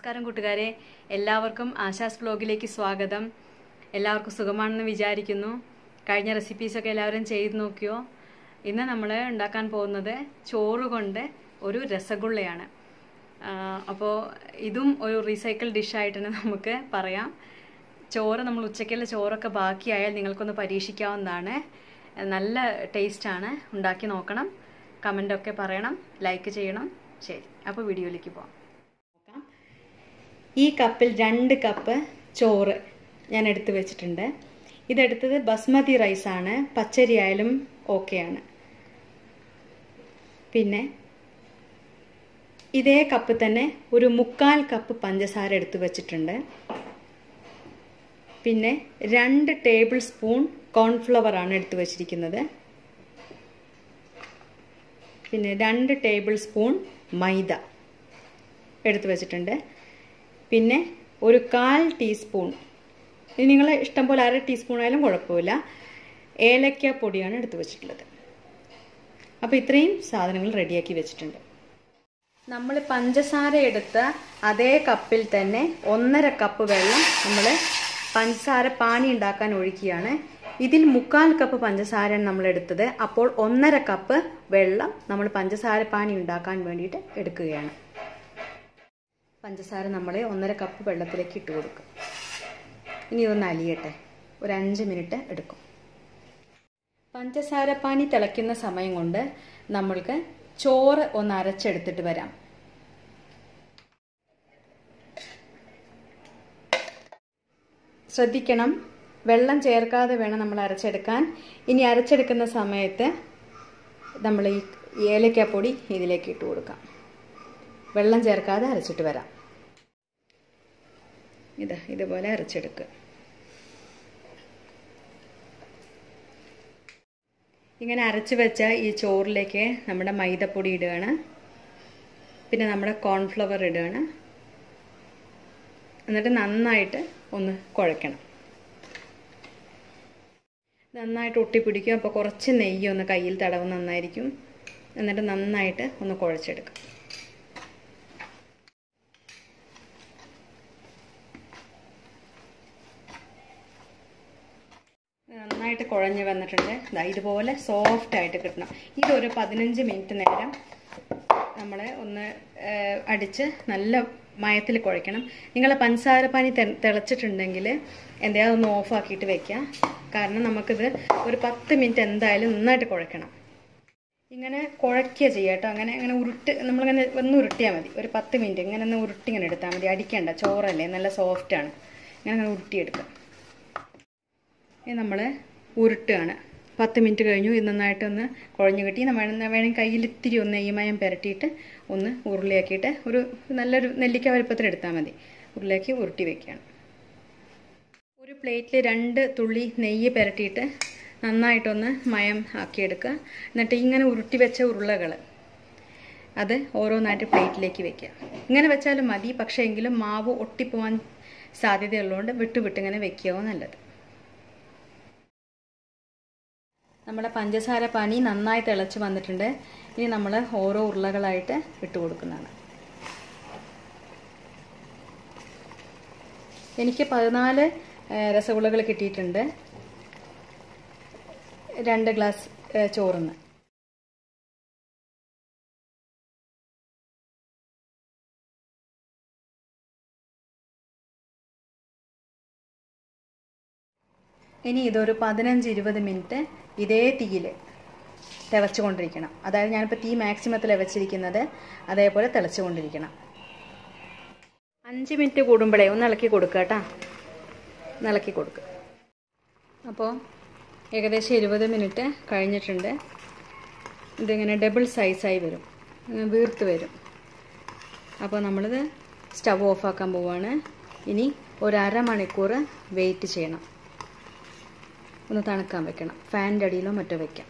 നമസ്കാരം കൂട്ടുകാരെ എല്ലാവർക്കും ആശാസ് ബ്ലോഗിലേക്ക് സ്വാഗതം എല്ലാവർക്കും സുഖമാണെന്ന് വിചാരിക്കുന്നു കഴിഞ്ഞ റെസിപ്പീസൊക്കെ എല്ലാവരും ചെയ്ത് നോക്കിയോ ഇന്ന് നമ്മൾ ഉണ്ടാക്കാൻ പോകുന്നത് ചോറ് കൊണ്ട് ഒരു രസഗുള്ളയാണ് അപ്പോൾ ഇതും ഒരു റീസൈക്കിൾ ഡിഷായിട്ട് തന്നെ നമുക്ക് പറയാം ചോറ് നമ്മൾ ഉച്ചയ്ക്കുള്ള ചോറൊക്കെ ബാക്കിയായാൽ നിങ്ങൾക്കൊന്ന് പരീക്ഷിക്കാവുന്നതാണ് നല്ല ടേസ്റ്റാണ് ഉണ്ടാക്കി നോക്കണം കമൻ്റൊക്കെ പറയണം ലൈക്ക് ചെയ്യണം ശരി അപ്പോൾ വീഡിയോയിലേക്ക് പോകാം നോക്കാം ഈ കപ്പിൽ രണ്ട് കപ്പ് ചോറ് ഞാൻ എടുത്തു വെച്ചിട്ടുണ്ട് ഇതെടുത്തത് ബസ്മതി റൈസാണ് പച്ചരി ആയാലും ഓക്കെയാണ് പിന്നെ ഇതേ കപ്പ് തന്നെ ഒരു മുക്കാൽ കപ്പ് പഞ്ചസാര എടുത്തു വെച്ചിട്ടുണ്ട് പിന്നെ രണ്ട് ടേബിൾ സ്പൂൺ കോൺഫ്ലവർ ആണ് എടുത്തു വച്ചിരിക്കുന്നത് പിന്നെ രണ്ട് ടേബിൾ സ്പൂൺ മൈദ എടുത്തു വെച്ചിട്ടുണ്ട് പിന്നെ ഒരു കാൽ ടീസ്പൂൺ ഇനി നിങ്ങൾ ഇഷ്ടം പോലെ അര ടീസ്പൂൺ ആയാലും കുഴപ്പമില്ല ഏലക്ക പൊടിയാണ് എടുത്തു വെച്ചിട്ടുള്ളത് അപ്പോൾ ഇത്രയും സാധനങ്ങൾ റെഡിയാക്കി വെച്ചിട്ടുണ്ട് നമ്മൾ പഞ്ചസാര എടുത്ത അതേ കപ്പിൽ തന്നെ ഒന്നര കപ്പ് വെള്ളം നമ്മൾ പഞ്ചസാര പാനി ഉണ്ടാക്കാൻ ഒഴിക്കുകയാണ് ഇതിൽ മുക്കാൽ കപ്പ് പഞ്ചസാരയാണ് നമ്മൾ എടുത്തത് അപ്പോൾ ഒന്നര കപ്പ് വെള്ളം നമ്മൾ പഞ്ചസാര പാനി ഉണ്ടാക്കാൻ വേണ്ടിയിട്ട് എടുക്കുകയാണ് പഞ്ചസാര നമ്മൾ ഒന്നര കപ്പ് വെള്ളത്തിലേക്ക് ഇട്ട് കൊടുക്കും ഇനി ഇതൊന്ന് അലിയട്ടെ ഒരു അഞ്ച് മിനിറ്റ് എടുക്കും പഞ്ചസാര പാനി തിളയ്ക്കുന്ന സമയം കൊണ്ട് നമ്മൾക്ക് ചോറ് ഒന്ന് അരച്ചെടുത്തിട്ട് വരാം ശ്രദ്ധിക്കണം വെള്ളം ചേർക്കാതെ വേണം നമ്മൾ അരച്ചെടുക്കാൻ ഇനി അരച്ചെടുക്കുന്ന സമയത്ത് നമ്മൾ ഈ ഏലക്കാപ്പൊടി ഇതിലേക്ക് ഇട്ട് കൊടുക്കാം വെള്ളം ചേർക്കാതെ അരച്ചിട്ട് വരാം ഇത് ഇതുപോലെ അരച്ചെടുക്കുക ഇങ്ങനെ അരച്ച് വെച്ച ഈ ചോറിലേക്ക് നമ്മുടെ മൈദപ്പൊടി ഇടുകയാണ് പിന്നെ നമ്മുടെ കോൺഫ്ലവർ ഇടുകയാണ് എന്നിട്ട് നന്നായിട്ട് ഒന്ന് കുഴയ്ക്കണം നന്നായിട്ട് ഒട്ടിപ്പിടിക്കും അപ്പോൾ കുറച്ച് നെയ്യ് ഒന്ന് കയ്യിൽ തടവ് നന്നായിരിക്കും എന്നിട്ട് നന്നായിട്ട് ഒന്ന് കുഴച്ചെടുക്കാം നന്നായിട്ട് കുഴഞ്ഞ് വന്നിട്ടുണ്ട് ഇതാ ഇതുപോലെ സോഫ്റ്റ് ആയിട്ട് കിട്ടണം ഇതൊരു പതിനഞ്ച് മിനിറ്റ് നേരം നമ്മൾ ഒന്ന് അടിച്ച് നല്ല മയത്തിൽ കുഴയ്ക്കണം നിങ്ങൾ പഞ്ചസാര പാനി തിളച്ചിട്ടുണ്ടെങ്കിൽ എന്തായാലും ഒന്ന് ഓഫാക്കിയിട്ട് വെക്കുക കാരണം നമുക്കിത് ഒരു പത്ത് മിനിറ്റ് എന്തായാലും നന്നായിട്ട് കുഴയ്ക്കണം ഇങ്ങനെ കുഴയ്ക്കുക ചെയ്യുക കേട്ടോ അങ്ങനെ അങ്ങനെ ഉരുട്ട് നമ്മളിങ്ങനെ ഒന്ന് ഉരുട്ടിയാൽ മതി ഒരു പത്ത് മിനിറ്റ് ഇങ്ങനെ ഒന്ന് ഉരുട്ടി ഇങ്ങനെ എടുത്താൽ മതി അടിക്കണ്ട ചോറല്ലേ നല്ല സോഫ്റ്റാണ് ഇങ്ങനെ അങ്ങനെ ഉരുട്ടിയെടുക്കുക ഇത് നമ്മൾ ഉരുട്ടുകയാണ് പത്ത് മിനിറ്റ് കഴിഞ്ഞു ഇത് നന്നായിട്ടൊന്ന് കുഴഞ്ഞു കിട്ടി നമ്മൾ വേണമെങ്കിൽ കയ്യിൽ ഇത്തിരി ഒന്ന് നെയ്യമയം പുരട്ടിയിട്ട് ഒന്ന് ഉരുളിയാക്കിയിട്ട് ഒരു നല്ലൊരു നെല്ലിക്ക വലുപ്പത്തിൽ എടുത്താൽ മതി ഉരുളിയാക്കി ഉരുട്ടി വെക്കുകയാണ് ഒരു പ്ലേറ്റിൽ രണ്ട് തുള്ളി നെയ്യ് പുരട്ടിയിട്ട് നന്നായിട്ടൊന്ന് മയം ആക്കിയെടുക്കുക എന്നിട്ട് ഇങ്ങനെ ഉരുട്ടി വെച്ച ഉരുളകൾ അത് ഓരോന്നായിട്ട് പ്ലേറ്റിലേക്ക് വെക്കുക ഇങ്ങനെ വെച്ചാലും മതി പക്ഷേ എങ്കിലും മാവ് ഒട്ടിപ്പോവാൻ സാധ്യതയുള്ളതുകൊണ്ട് വിട്ട് വിട്ട് ഇങ്ങനെ വെക്കുകയോ നല്ലത് നമ്മുടെ പഞ്ചസാര പനി നന്നായി തിളച്ച് വന്നിട്ടുണ്ട് ഇനി നമ്മൾ ഓരോ ഉരുളകളായിട്ട് ഇട്ട് കൊടുക്കുന്നതാണ് എനിക്ക് പതിനാല് രസഗുളകൾ കിട്ടിയിട്ടുണ്ട് രണ്ട് ഗ്ലാസ് ചോറിന് ഇനി ഇതൊരു പതിനഞ്ച് ഇരുപത് മിനിറ്റ് ഇതേ തീയിൽ തിളച്ചുകൊണ്ടിരിക്കണം അതായത് ഞാനിപ്പോൾ തീ മാക്സിമത്തിൽ വെച്ചിരിക്കുന്നത് അതേപോലെ തിളച്ചുകൊണ്ടിരിക്കണം അഞ്ച് മിനിറ്റ് കൂടുമ്പോഴേ ഒന്ന് ഇളക്കി കൊടുക്കുക കേട്ടോ ഒന്ന് ഇളക്കി കൊടുക്കുക അപ്പോൾ ഏകദേശം ഇരുപത് മിനിറ്റ് കഴിഞ്ഞിട്ടുണ്ട് ഇതിങ്ങനെ ഡബിൾ സൈസായി വരും വീർത്ത് വരും അപ്പോൾ നമ്മളിത് സ്റ്റവ് ഓഫാക്കാൻ പോവുകയാണ് ഇനി ഒരു അരമണിക്കൂർ വെയിറ്റ് ചെയ്യണം ഒന്ന് തണുക്കാൻ വെക്കണം ഫാനിൻ്റെ അടിയിലോ മറ്റോ വെക്കാം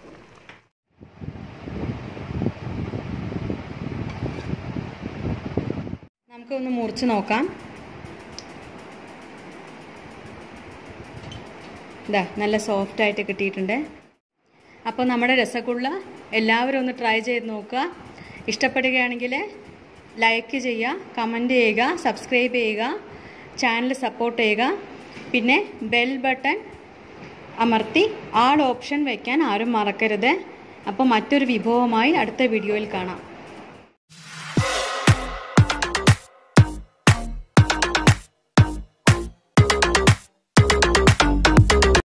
നമുക്കൊന്ന് മുറിച്ച് നോക്കാം ഇതാ നല്ല സോഫ്റ്റ് ആയിട്ട് കിട്ടിയിട്ടുണ്ട് അപ്പോൾ നമ്മുടെ രസഗുള്ള എല്ലാവരും ഒന്ന് ട്രൈ ചെയ്ത് നോക്കുക ഇഷ്ടപ്പെടുകയാണെങ്കിൽ ലൈക്ക് ചെയ്യുക കമൻറ്റ് ചെയ്യുക സബ്സ്ക്രൈബ് ചെയ്യുക ചാനൽ സപ്പോർട്ട് ചെയ്യുക പിന്നെ ബെൽ ബട്ടൺ അമർത്തി ആൾ ഓപ്ഷൻ വയ്ക്കാൻ ആരും മറക്കരുത് അപ്പോൾ മറ്റൊരു വിഭവമായി അടുത്ത വീഡിയോയിൽ കാണാം